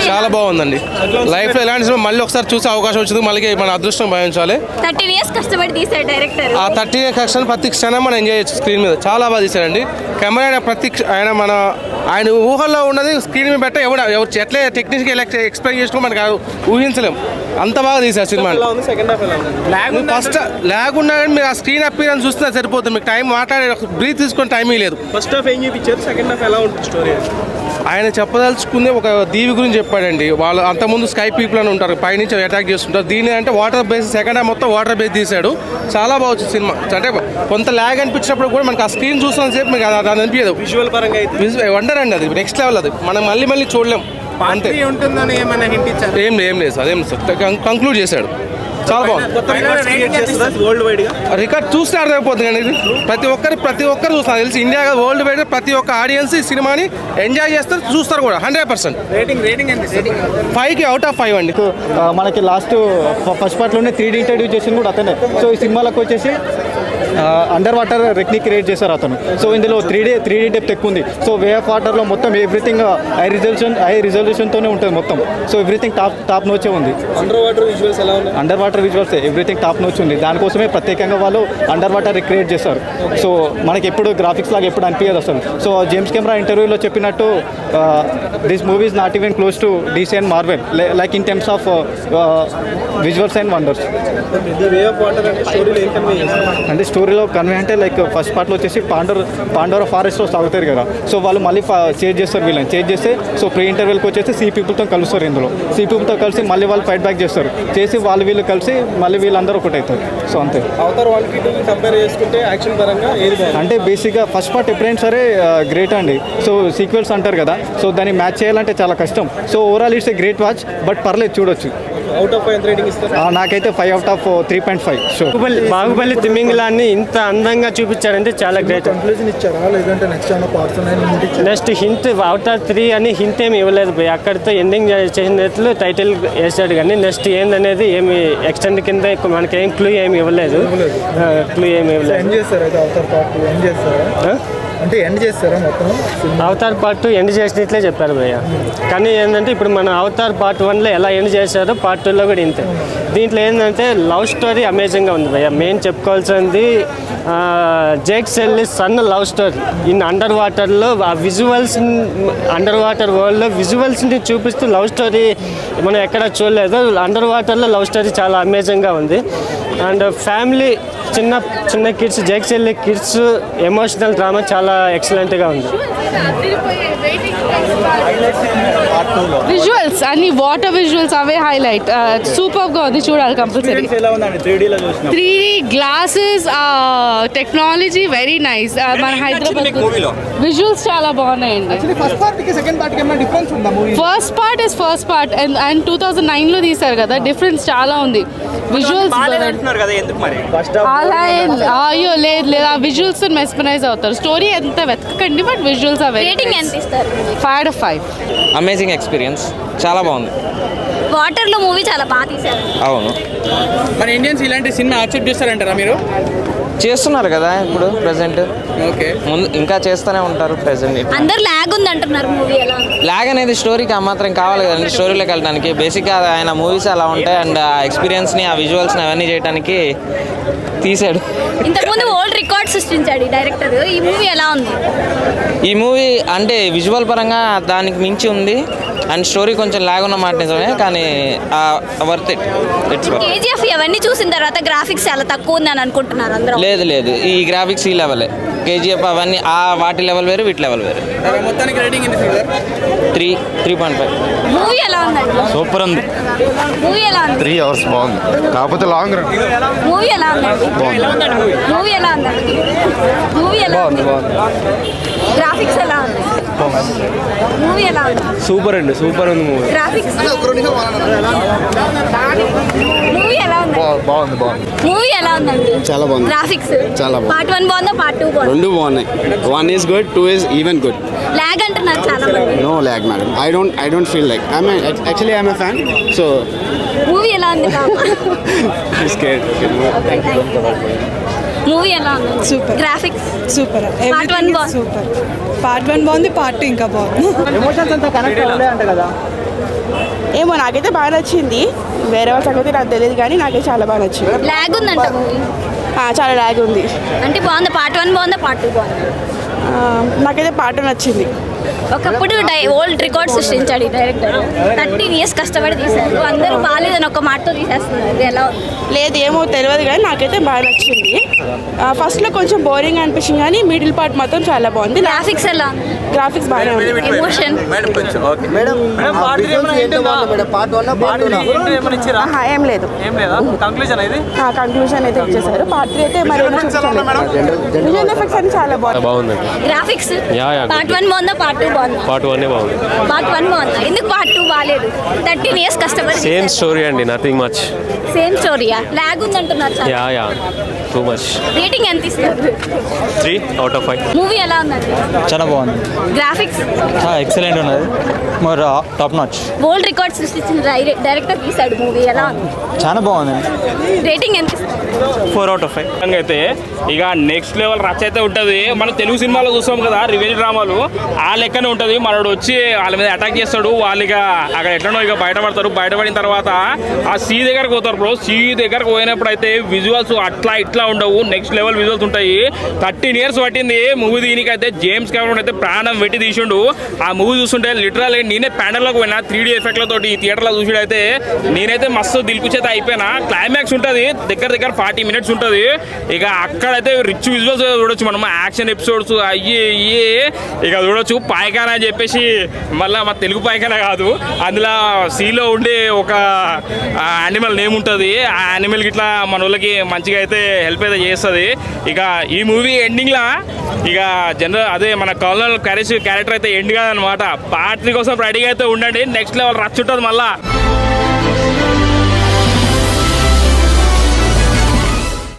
చాలా బాగుందండి లైఫ్ లో ఎలాంటి సినిమా మళ్ళీ ఒకసారి చూసే అవకాశం వచ్చింది మళ్ళీ మన అదృష్టం భావించాలి థర్టీన్ ఇయర్స్ కష్టపడి తీసాడు డైరెక్టర్ ఆ థర్టీ కష్టం ప్రతి క్షణం మనం ఎంజాయ్ చేయొచ్చు స్క్రీన్ మీద చాలా బాగా తీశారండి కెమెరా ఆయన ప్రతి క్ష- ఆయన మన ఆయన ఊహల్లో ఉన్నది స్క్రీన్ మీద పెట్ట ఎవడు ఎవరు ఎట్లా టెక్నిక్గా ఎలా ఎక్స్పెక్ట్ చేసుకో మనకు అది ఊహించలేం అంత బాగా తీశారు సినిమా సెకండ్ హాఫ్ ఎలా ఉంది ఫస్ట్ లాగ్ ఉన్నా కానీ మీరు ఆ స్క్రీన్ అపీరెన్స్ చూస్తే సరిపోతుంది మీకు టైం మాట్లాడే బ్రీత్ తీసుకొని టైం లేదు ఫస్ట్ హాఫ్ ఏం చూపించారు సెకండ్ హాఫ్ ఎలా ఉంటుంది స్టోరీ ఆయన చెప్పదలుచుకుంది ఒక దీవి గురించి చెప్పాడండి వాళ్ళు అంతకుముందు స్కై పీపుల్ అని ఉంటారు పైనుంచి అటాక్ చేస్తుంటారు దీని అంటే వాటర్ బేస్ సెకండ్ హాఫ్ మొత్తం వాటర్ బేస్ తీశాడు చాలా బాగా వచ్చింది సినిమా అంటే కొంత ల్యాగ్ అనిపించినప్పుడు కూడా మనకు ఆ స్క్రీన్ చూస్తున్న సేపు మీకు అది అది అనిపించదు విజువల్ పరంగా అయితే వండర్ అండి అది నెక్స్ట్ లెవెల్ అది మనం మళ్ళీ మళ్ళీ చూడలేం అంతే ఉంటుందని ఏమైనా హింట్ ఇచ్చారు ఏం లేదు ఏం లేదు సార్ అదేం సార్ కంక్లూడ్ చేశాడు చాలా బాగుంది కొత్త రికార్డ్స్ క్రియేట్ చేస్తుందా వరల్డ్ వైడ్ గా రికార్డ్ చూస్తే అర్థమైపోతుంది కానీ ఇది ప్రతి ఒక్కరు ప్రతి ఒక్కరు చూస్తారు తెలిసి ఇండియా వరల్డ్ వైడ్ ప్రతి ఒక్క ఆడియన్స్ ఈ సినిమాని ఎంజాయ్ చేస్తారు చూస్తారు కూడా హండ్రెడ్ పర్సెంట్ రేటింగ్ రేటింగ్ ఎంత ఫైవ్కి అవుట్ ఆఫ్ ఫైవ్ అండి ఆ, మనకి లాస్ట్ ఫస్ట్ పార్ట్లోనే త్రీ డీ ఇంట్రడ్యూస్ చేసింది కూడా అతనే సో ఈ సినిమాలకు వచ్చేసి అండర్ వాటర్ రెక్ని క్రియేట్ చేశారు అతను సో ఇందులో three D three D depth ఎక్కువ ఉంది సో వే ఆఫ్ వాటర్లో మొత్తం ఎవ్రీథింగ్ హై రిజల్యూషన్ హై రిజల్యూషన్తోనే ఉంటుంది మొత్తం సో ఎవ్రీథింగ్ టాప్ టాప్ నోచే ఉంది అండర్ వాటర్ విజువల్స్ ఎలా ఉన్నాయి under water visuals everything top notch ఉంది దానికోసమే ప్రత్యేకంగా వాళ్ళు అండర్ వాటర్ క్రియేట్ చేస్తారు సో మనకి ఎప్పుడు గ్రాఫిక్స్ లాగా ఎప్పుడు అనిపించదు అసలు సో జేమ్స్ కెమెరా ఇంటర్వ్యూలో చెప్పినట్టు this movies not even close to DC and Marvel like in terms of visuals and wonders way of water అంటే స్టోరీలో ఏం కన్వే చేస్తారు అంటే స్టోరీలో కన్వే అంటే లైక్ ఫస్ట్ పార్ట్లో వచ్చేసి పాండవ పాండవర ఫారెస్ట్లో సాగుతారు కదా సో వాళ్ళు మళ్ళీ చేంజ్ చేస్తారు వీళ్ళని చేంజ్ చేస్తే సో ప్రీ ఇంటర్వెల్కి వచ్చేసి సీ పీపుల్తో కలుస్తారు ఇందులో సీ పీపుల్తో కలిసి మళ్ళీ వాళ్ళు ఫైట్ బ్యాక్ చేస్తారు చేసి వాళ్ళు వీళ్ళు కలిసి మళ్ళీ వీళ్ళందరూ ఒకటి అవుతారు సో అంతే అవతార్ వన్ కి టూ కంపేర్ చేసుకుంటే యాక్షన్ పరంగా ఏది బాగుంది అంటే బేసిక్గా ఫస్ట్ పార్ట్ ఎప్పుడైనా సరే గ్రేట్ అండి సో సీక్వెల్స్ అంటారు కదా సో దాన్ని మ్యాచ్ చేయాలంటే చాలా కష్టం so overall it's a great watch but పర్లేదు చూడొచ్చు అవుట్ ఆఫ్ ఎంత రేటింగ్ ఇస్తారు ఆ, నాకైతే five out of three point five sure Baahubali Baahubali తిమింగిలాన్ని ఇంత అందంగా చూపించాడంటే చాలా గ్రేట్ కంక్లూజన్ ఇచ్చారా లేదంటే నెక్స్ట్ ఏమైనా పార్ట్స్ ఉన్నాయని హింట్ ఇచ్చారా నెక్స్ట్ హింట్ అవుటర్ త్రీ అని హింట్ ఏమి ఇవ్వలేదు పోయి అక్కడితో ఎండింగ్ చేసినట్లు టైటిల్ వేసాడు కానీ నెక్స్ట్ ఏందనేది ఏమి ఎక్స్టెండ్ కింద ఎక్కువ మనకి ఏం క్లూ ఏమి ఇవ్వలేదు క్లూ ఏమి ఎండ్ ఇవ్వలేదు చేస్తారా అయితే అవతార్ పార్ట్ ఎండ్ చేస్తారా ఆ? అంటే ఎండ్ చేస్తారా మొత్తం సినిమా అవతార్ పార్ట్ ఎండ్ చేసినట్లే చెప్పారు భయ్య కానీ ఏంటంటే ఇప్పుడు మన అవతార్ పార్ట్ వన్లో ఎలా ఎండ్ చేశారో పార్ట్ టూలో కూడా ఇంతే దీంట్లో ఏంటంటే లవ్ స్టోరీ అమేజింగ్గా ఉంది భయ్య మెయిన్ చెప్పుకోవాల్సింది జేక్ సెల్లి సన్న లవ్ స్టోరీ ఇన్ అండర్ వాటర్లో ఆ విజువల్స్ అండర్ వాటర్ వరల్డ్లో విజువల్స్ని చూపిస్తూ లవ్ స్టోరీ మనం ఎక్కడ చూడలేదు అండర్ వాటర్లో లవ్ స్టోరీ చాలా అమేజింగ్గా ఉంది అండ్ ఫ్యామిలీ చిన్న చిన్న kids Jake Sully kids emotional drama చాలా ఎక్సలెంట్గా ఉంది విజువల్స్ అన్ని వాటర్ విజువల్స్ అవే హైలైట్ సూపర్ గా ఉంది చూడాలి కంపల్సరీ ఎలా ఉందండి త్రీ డీలో చూసిన three glasses technology very nice మన హైదరాబాద్ విజువల్స్ చాలా బాగున్నాయండి ఫస్ట్ పార్ట్ కి సెకండ్ పార్ట్ కి ఏమైనా డిఫరెన్స్ ఉందా movie first part is first part and and two thousand nine లో తీశారు కదా డిఫరెన్స్ చాలా ఉంది విజువల్స్ అంటున్నారు కదా ఎందుకు మరి అలా ఏం- అయ్యో లేదు లేదు ఆ విజువల్స్ మెస్పరైజ్ అవుతారు స్టోరీ ఎంత వెతకండి but visuals are very rating ఎంత ఇస్తారు ఫైవ్ ఫైవ్ అమేజింగ్ ఎక్స్పీరియన్స్ చాలా బాగుంది వాటర్ లో మూవీ చాలా బాగా తీశారు అవును మన ఇండియన్స్ ఇలాంటి సినిమా యాక్సెప్ట్ చేస్తారంటారా మీరు చేస్తున్నారు కదా ఇప్పుడు ప్రెసెంట్ ఓకే ముందు ఇంకా చేస్తూనే ఉంటారు ప్రెసెంట్ అందరు లాగ్ ఉంది అంటున్నారు మూవీ ఎలా ఉంది లాగ్ అనేది స్టోరీకి ఆ మాత్రం కావాలి కదండి స్టోరీలోకి వెళ్ళడానికి బేసిక్గా ఆయన మూవీస్ అలా ఉంటాయి అండ్ ఆ ఎక్స్పీరియన్స్ని ఆ విజువల్స్ని అవన్నీ చేయడానికి తీసాడు ఇంతకుముందు ఓల్డ్ రికార్డ్ సృష్టించాడు ఈ డైరెక్టర్ ఈ మూవీ ఎలా ఉంది ఈ మూవీ అంటే విజువల్ పరంగా దానికి మించి ఉంది అండ్ స్టోరీ కొంచెం లాగ్ ఉన్న మాట నిజమే కానీ వర్త్ ఇట్ ఇట్స్ కేజీఎఫ్ ఇవన్నీ చూసిన తర్వాత గ్రాఫిక్స్ చాలా తక్కువ ఉంది అని అనుకుంటున్నారు అందరూ లేదు లేదు ఈ గ్రాఫిక్స్ ఈ లెవెలే కేజీఎఫ్ అవన్నీ ఆ వాటి లెవెల్ వేరు వీటి లెవెల్ వేరు మొత్తానికి రేటింగ్ ఎంత sir three three point five movie ఎలా ఉందండి సూపర్ ఉంది మూవీ ఎలా ఉంది త్రీ అవర్స్ బాగుంది కాకపోతే లాంగ్ రన్ మూవీ ఎలా ఉందండి మూవీ ఎలా ఉందండి మూవీ ఎలా ఉంది గ్రాఫిక్స్ ఎలా ఉంది మూవీ ఎలా ఉంది సూపర్ అండి సూపర్ ఉంది మూవీ గ్రాఫిక్స్ మూవీ ఎలా ఉంది బాగుంది బాగుంది మూవీ ఎలా ఉందండి చాలా బాగుంది. గ్రాఫిక్స్ చాలా బాగుంది. పార్ట్ వన్ బాగుందా పార్ట్ టూ బాగుందా రెండు బాగున్నాయి one is good two is even good lag అంటున్నారు చాలా మంది no lack madam I don't I don't feel like I mean actually I'm a fan so movie ఎలా ఉంది మూవీ ఎలా ఉంది Super. Graphics super Part one బాగుంది. Super part one బాగుంది part two ఇంకా బాగుంది ఎమోషన్స్ అంతా కనెక్ట్ అవ్వలే అంట కదా ఏమో నాకైతే బాగా నచ్చింది వేరే వాళ్ళ సంగతి నాకు తెలియదు కానీ నాకైతే చాలా బాగా నచ్చింది లాగ్ ఉందంట మూవీ ఆ, చాలా లాగ్ ఉంది అంటే బాగుందా పార్ట్ వన్ బాగుందా పార్ట్ టూ బాగుందా ఆ, నాకైతే పాట నచ్చింది ఒకప్పుడు డై ఓల్డ్ రికార్డ్ సృష్టించాడు ఈ డైరెక్టర్ థర్టీన్ ఇయర్స్ కష్టపడి తీశారు అందరూ బాగాలేదని ఒక మాటతో తీసేస్తున్నారు ఇది ఎలా ఉంది? లేదు ఏమో తెలియదు కానీ నాకైతే బాగా నచ్చింది ఆ, ఫస్ట్లో కొంచెం బోరింగ్ అనిపించింది కానీ మిడిల్ పార్ట్ మాత్రం చాలా బాగుంది గ్రాఫిక్స్ ఎలా ఉంది గ్రాఫిక్స్ బాగానే ఉంది ఎమోషన్ ఆహా, ఏం లేదు ఏం లేదా కంక్లూజన్ ఇది కంక్లూజన్ అయితే ఇచ్చేసారు పార్ట్ త్రీ అయితే మరి విజువల్ ఎఫెక్ట్స్ అని చాలా బాగుంది బాగుందండి graphics yeah, yeah. Part one బాగుందా పార్ట్ టూ బాగుందా పార్ట్ వన్ బాగుంది పార్ట్ వన్ బాగుందా ఎందుకు పార్ట్ టూ బాగాలేదు థర్టీన్ ఇయర్స్ కష్టపడి సేమ్ స్టోరీ అండి నథింగ్ మచ్ సేమ్ స్టోరీయా లాగ్ ఉందంటున్నారు చాలా yeah yeah too much rating ఎంత ఇస్తారు three out of five movie ఎలా ఉందండి చాలా బాగుంది గ్రాఫిక్స్ ఎక్సలెంట్ ఉన్నది మరి టాప్ నాచ్ వరల్డ్ రికార్డ్ సృష్టించిన డైరె- డైరెక్టర్ తీశాడు మూవీ ఎలా ఉంది చాలా బాగుంది రేటింగ్ ఎంత ఇస్తారు ఫోర్ అవుట్ ఆఫ్ ఫైవ్ అయితే ఇక నెక్స్ట్ లెవెల్ రచ అయితే ఉంటుంది మన తెలుగు సినిమాలో చూస్తాం కదా రివెంజ్ డ్రామాలు ఆ లెక్కనే ఉంటుంది మనోడు వచ్చి వాళ్ళ మీద అటాక్ చేస్తాడు వాళ్ళు ఇక అక్కడ ఎట్లనో ఇక బయటపడతారు బయటపడిన తర్వాత ఆ సీ దగ్గరకు పోతారు బ్రో సీ దగ్గరకు పోయినప్పుడు అయితే విజువల్స్ అట్లా ఇట్లా ఉండవు నెక్స్ట్ లెవెల్ విజువల్స్ ఉంటాయి థర్టీన్ ఇయర్స్ పట్టింది మూవీ దీనికి అయితే జేమ్స్ కెమెరాన్ అయితే ప్రాణం పెట్టి తీసిండు ఆ మూవీ చూస్తుంటే లిటరల్ నేనే ప్యాండల్లోకి పోయినా త్రీ డీ ఎఫెక్ట్లతోటి థియేటర్లో చూసి అయితే నేనైతే మస్తు దిల్కుచేత అయిపోయినా క్లైమాక్స్ ఉంటుంది దగ్గర దగ్గర ఫార్టీ మినిట్స్ ఉంటుంది ఇక అక్కడైతే రిచ్ విజువల్స్ చూడొచ్చు మనం యాక్షన్ ఎపిసోడ్స్ అయ్యి ఇయ్యి ఇక చూడొచ్చు పాయకాన అని చెప్పేసి మళ్ళీ మా తెలుగు పాయకాన కాదు అందులో సీలో ఉండే ఒక యానిమల్ నేమ్ ఉంటుంది ఆ యానిమల్ ఇట్లా మన వాళ్ళకి మంచిగా అయితే హెల్ప్ అయితే చేస్తుంది ఇక ఈ మూవీ ఎండింగ్లో ఇక జనరల్ అదే మన కల్నల్ క్యారెస్ క్యారెక్టర్ అయితే ఎండ్ కాదనమాట పార్ట్ త్రీ కోసం రెడీగా అయితే ఉండండి నెక్స్ట్ లెవెల్ రచ్చుంటుంది మళ్ళా